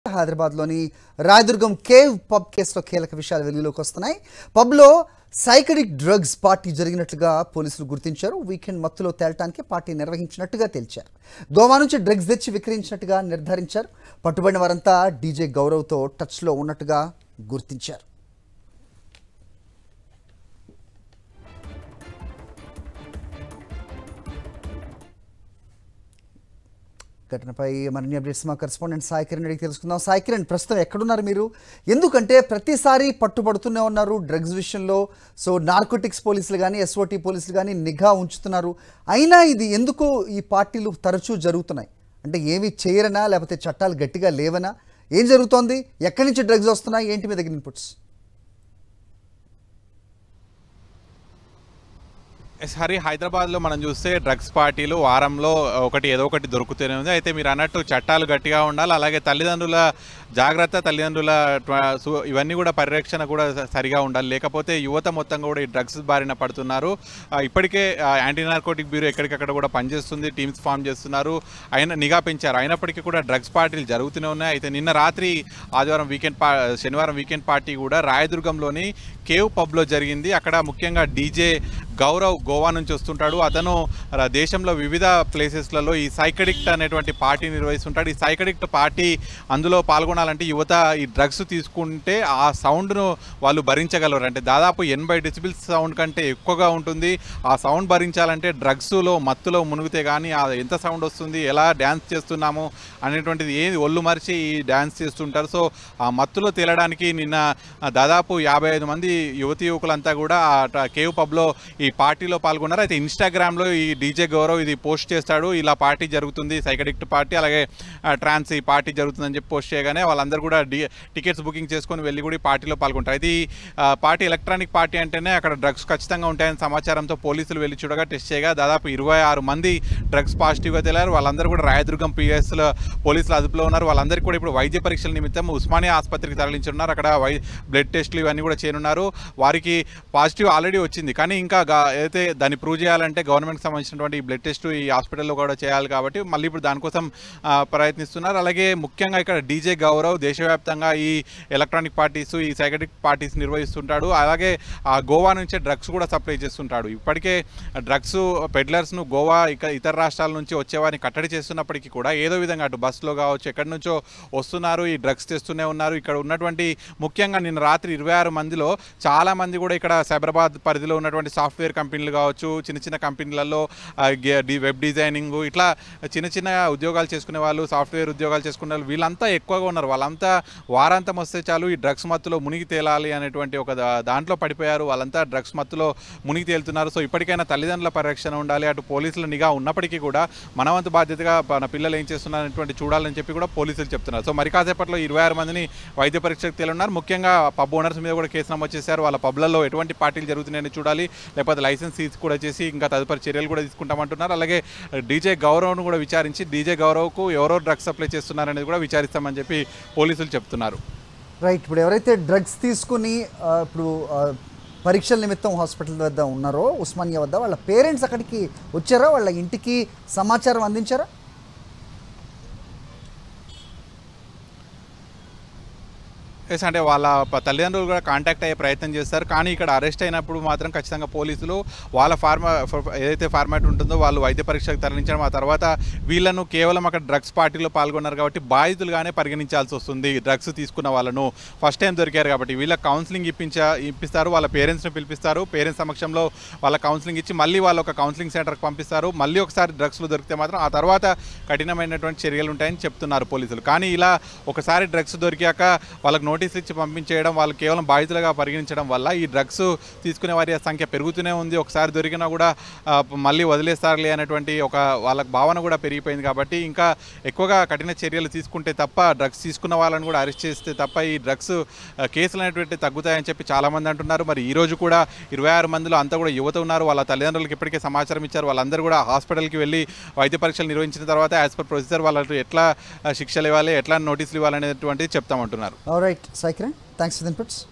హైదరాబాద్లోని Rayadurgam cave pub కేసులో కీలక విషయాలు వెలుగులోకి వస్తున్నాయి పబ్లో సైకడిక్ డ్రగ్స్ పార్టీ జరిగినట్లుగా పోలీసులు గుర్తించారు వీకెండ్ మత్తులో తేలటానికి పార్టీ నిర్వహించినట్టుగా తేల్చారు గోవా నుంచి డ్రగ్స్ తెచ్చి విక్రయించినట్టుగా నిర్ధారించారు పట్టుబడిన వారంతా డీజే గౌరవ్తో టచ్లో ఉన్నట్టుగా గుర్తించారు ఘటనపై మరిన్ని అప్డేట్స్ మా కరెస్పాండెంట్ సాయి కిరణ్ అడిగి తెలుసుకుందాం సాయి కిరణ్ ప్రస్తుతం ఎక్కడున్నారు మీరు ఎందుకంటే ప్రతిసారి పట్టుబడుతూనే ఉన్నారు డ్రగ్స్ విషయంలో సో నార్కోటిక్స్ పోలీసులు కానీ ఎస్ఓటి పోలీసులు కానీ నిఘా ఉంచుతున్నారు అయినా ఇది ఎందుకు ఈ పార్టీలు తరచూ జరుగుతున్నాయి అంటే ఏమి చేయరనా లేకపోతే చట్టాలు గట్టిగా లేవనా ఏం జరుగుతోంది ఎక్కడి నుంచి డ్రగ్స్ వస్తున్నాయి ఏంటి మీ దగ్గర ఇన్పుట్స్ ఎస్ హరి హైదరాబాద్లో మనం చూస్తే డ్రగ్స్ పార్టీలు వారంలో ఒకటి ఏదో ఒకటి దొరుకుతూనే ఉంది అయితే మీరు అన్నట్టు చట్టాలు గట్టిగా ఉండాలి అలాగే తల్లిదండ్రుల జాగ్రత్త తల్లిదండ్రుల ట్వ- సు- ఇవన్నీ కూడా పరిరక్షణ కూడా స- సరిగా ఉండాలి లేకపోతే యువత మొత్తం కూడా ఈ డ్రగ్స్ బారిన పడుతున్నారు ఆ, ఇప్పటికే యాంటీ నార్కోటిక్ బ్యూరో ఎక్కడికక్కడ కూడా పనిచేస్తుంది టీమ్స్ ఫామ్ చేస్తున్నారు అయినా నిఘా పెంచారు అయినప్పటికీ కూడా డ్రగ్స్ పార్టీలు జరుగుతూనే ఉన్నాయి అయితే నిన్న రాత్రి ఆదివారం వీకెండ్ పా శనివారం వీకెండ్ పార్టీ కూడా రాయదుర్గంలోని కేవ్ పబ్లో జరిగింది అక్కడ ముఖ్యంగా డీజే గౌరవ్ గోవా నుంచి వస్తుంటాడు అతను ర- దేశంలో వివిధ ప్లేసెస్లలో ఈ సైకడిక్ట్ అనేటువంటి పార్టీ నిర్వహిస్తుంటాడు ఈ సైకడిక్ట్ పార్టీ అందులో పాల్గొనాలంటే యువత ఈ డ్రగ్స్ తీసుకుంటే ఆ సౌండ్ను వాళ్ళు భరించగలరు అంటే దాదాపు ఎనభై డెసిబిల్స్ సౌండ్ కంటే ఎక్కువగా ఉంటుంది ఆ సౌండ్ భరించాలంటే డ్రగ్స్లో మత్తులో మునిగితే కానీ ఆ ఎంత సౌండ్ వస్తుంది ఎలా డ్యాన్స్ చేస్తున్నాము అనేటువంటిది ఏది ఒళ్ళు మరిచి ఈ డ్యాన్స్ చేస్తుంటారు సో ఆ మత్తులో తేలడానికి నిన్న ఆ, దాదాపు యాభై ఐదు మంది యువతి యువకులంతా కూడా ఆ ట- కేవ్ పబ్లో ఈ పార్టీలో పాల్గొన్నారు అయితే ఇన్స్టాగ్రామ్లో ఈ డీజే గౌరవ్ ఇది పోస్ట్ చేస్తాడు ఇలా పార్టీ జరుగుతుంది సైకడిక్ట్ పార్టీ అలాగే ఆ, ట్రాన్స్ ఈ పార్టీ జరుగుతుందని చెప్పి పోస్ట్ చేయగానే వాళ్ళందరూ కూడా డి టికెట్స్ బుకింగ్ చేసుకొని వెళ్ళి కూడా ఈ పార్టీలో పాల్గొంటారు ఇది ఆ, పార్టీ ఎలక్ట్రానిక్ పార్టీ అంటేనే అక్కడ డ్రగ్స్ ఖచ్చితంగా ఉంటాయని సమాచారంతో పోలీసులు వెళ్ళి చూడగా టెస్ట్ చేయగా దాదాపు ఇరవై ఆరు మంది డ్రగ్స్ పాజిటివ్గా తేలారు వాళ్ళందరూ కూడా రాయదుర్గం పిఎస్లో పోలీసులు అదుపులో ఉన్నారు వాళ్ళందరికీ కూడా ఇప్పుడు వైద్య పరీక్షల నిమిత్తం ఉస్మానియా ఆసుపత్రికి తరలించున్నారు అక్కడ వై బ్లడ్ టెస్టులు ఇవన్నీ కూడా చేయనున్నారు వారికి పాజిటివ్ ఆల్రెడీ వచ్చింది కానీ ఇంకా గా- ఏదైతే దాన్ని ప్రూవ్ చేయాలంటే గవర్నమెంట్కి సంబంధించినటువంటి ఈ బ్లడ్ టెస్ట్ ఈ హాస్పిటల్లో కూడా చేయాలి కాబట్టి మళ్ళీ ఇప్పుడు దానికోసం ఆ, ప్రయత్నిస్తున్నారు అలాగే ముఖ్యంగా ఇక్కడ డీజే గౌరవ్ దేశవ్యాప్తంగా ఈ ఎలక్ట్రానిక్ పార్టీస్ ఈ సైకటిక్ పార్టీస్ నిర్వహిస్తుంటాడు అలాగే ఆ గోవా నుంచే డ్రగ్స్ కూడా సప్లై చేస్తుంటాడు ఇప్పటికే డ్రగ్స్ పెడ్లర్స్ను గోవా ఇక ఇతర రాష్ట్రాల నుంచి వచ్చేవారిని కట్టడి చేస్తున్నప్పటికీ కూడా ఏదో విధంగా అటు బస్సులో కావచ్చు ఎక్కడి నుంచో వస్తున్నారు ఈ డ్రగ్స్ తెస్తూనే ఉన్నారు ఇక్కడ ఉన్నటువంటి ముఖ్యంగా నిన్న రాత్రి ఇరవై ఆరు మందిలో చాలా మంది కూడా ఇక్కడ సైబరాబాద్ పరిధిలో ఉన్నటువంటి సాఫ్ట్వేర్ కంపెనీలు కావచ్చు చిన్న చిన్న కంపెనీలలో ఆ, గే- డి- వెబ్ డిజైనింగ్ ఇట్లా చిన్న చిన్న ఉద్యోగాలు చేసుకునే వాళ్ళు సాఫ్ట్వేర్ ఉద్యోగాలు చేసుకునే వాళ్ళు వీళ్ళంతా ఎక్కువగా ఉన్నారు వాళ్ళంతా వారాంతం వస్తే చాలు ఈ డ్రగ్స్ మత్తులో మునిగి తేలాలి అనేటువంటి ఒక దా- దాంట్లో పడిపోయారు వాళ్ళంతా డ్రగ్స్ మత్తులో మునిగి తేలుతున్నారు సో ఇప్పటికైనా తల్లిదండ్రుల పరిరక్షణ ఉండాలి అటు పోలీసుల నిఘా ఉన్నప్పటికీ కూడా మనవంతు బాధ్యతగా మన పిల్లలు ఏం చేస్తున్నారు అనేటువంటి చూడాలని చెప్పి కూడా పోలీసులు చెప్తున్నారు సో మరి కాసేపట్లో ఇరవై ఆరు మందిని వైద్య పరీక్షకు తేలున్నారు ముఖ్యంగా పబ్ ఓనర్స్ మీద కూడా కేసు నమోదు చేశారు వాళ్ళ పబ్లలో ఎటువంటి పార్టీలు జరుగుతున్నాయని చూడాలి లేకపోతే లైసెన్స్ సీజ్ కూడా చేసి ఇంకా తదుపరి చర్యలు కూడా తీసుకుంటామంటున్నారు అలాగే డీజే గౌరవ్ను కూడా విచారించి డీజే గౌరవ్కు ఎవరో డ్రగ్స్ సప్లై చేస్తున్నారనేది కూడా విచారిస్తామని చెప్పి పోలీసులు చెప్తున్నారు రైట్ ఇప్పుడు ఎవరైతే డ్రగ్స్ తీసుకుని ఆ, ఇప్పుడు ఆ, పరీక్షల నిమిత్తం హాస్పిటల్ వద్ద ఉన్నారో ఉస్మానియా వద్ద వాళ్ళ పేరెంట్స్ అక్కడికి వచ్చారా వాళ్ళ ఇంటికి సమాచారం అందించారా ఎస్ అంటే వాళ్ళ ప- తల్లిదండ్రులు కూడా కాంటాక్ట్ అయ్యే ప్రయత్నం చేస్తారు కానీ ఇక్కడ అరెస్ట్ అయినప్పుడు మాత్రం ఖచ్చితంగా పోలీసులు వాళ్ళ ఫార్మా ఫ- ఏదైతే ఫార్మాట్ ఉంటుందో వాళ్ళు వైద్య పరీక్షకు తరలించడం ఆ తర్వాత వీళ్ళను కేవలం అక్కడ డ్రగ్స్ పార్టీలో పాల్గొన్నారు కాబట్టి బాధితులుగానే పరిగణించాల్సి వస్తుంది డ్రగ్స్ తీసుకున్న వాళ్ళను ఫస్ట్ టైం దొరికారు కాబట్టి వీళ్ళకి కౌన్సిలింగ్ ఇప్పించా ఇప్పిస్తారు వాళ్ళ పేరెంట్స్ని పిలిపిస్తారు పేరెంట్స్ సమక్షంలో వాళ్ళ కౌన్సిలింగ్ ఇచ్చి మళ్ళీ వాళ్ళు ఒక కౌన్సిలింగ్ సెంటర్కి పంపిస్తారు మళ్ళీ ఒకసారి డ్రగ్స్లు దొరికితే మాత్రం ఆ తర్వాత కఠినమైనటువంటి చర్యలు ఉంటాయని చెప్తున్నారు పోలీసులు కానీ ఇలా ఒకసారి డ్రగ్స్ దొరికాక వాళ్ళకి నోటీసులు ఇచ్చి పంపించేయడం వాళ్ళు కేవలం బాధితులుగా పరిగణించడం వల్ల ఈ డ్రగ్స్ తీసుకునే వారి సంఖ్య పెరుగుతూనే ఉంది ఒకసారి దొరికినా కూడా ఆ, మళ్ళీ వదిలేస్తారులే అనేటువంటి ఒక వాళ్ళకి భావన కూడా పెరిగిపోయింది కాబట్టి ఇంకా ఎక్కువగా కఠిన చర్యలు తీసుకుంటే తప్ప డ్రగ్స్ తీసుకున్న వాళ్ళని కూడా అరెస్ట్ చేస్తే తప్ప ఈ డ్రగ్స్ ఆ, కేసులు అనేటువంటి తగ్గుతాయని చెప్పి చాలామంది అంటున్నారు మరి ఈ రోజు కూడా ఇరవై ఆరు మందిలో అంతా కూడా యువత ఉన్నారు వాళ్ళ తల్లిదండ్రులకు ఇప్పటికే సమాచారం ఇచ్చారు వాళ్ళందరూ కూడా హాస్పిటల్కి వెళ్ళి వైద్య పరీక్షలు నిర్వహించిన తర్వాత యాజ్ పర్ ప్రొసీజర్ వాళ్ళకు ఎట్లా ఆ, శిక్షలు ఇవ్వాలి ఎట్లా నోటీసులు ఇవ్వాలి అనేటువంటిది చెప్తామంటున్నారు right Sai Kiran thanks for the inputs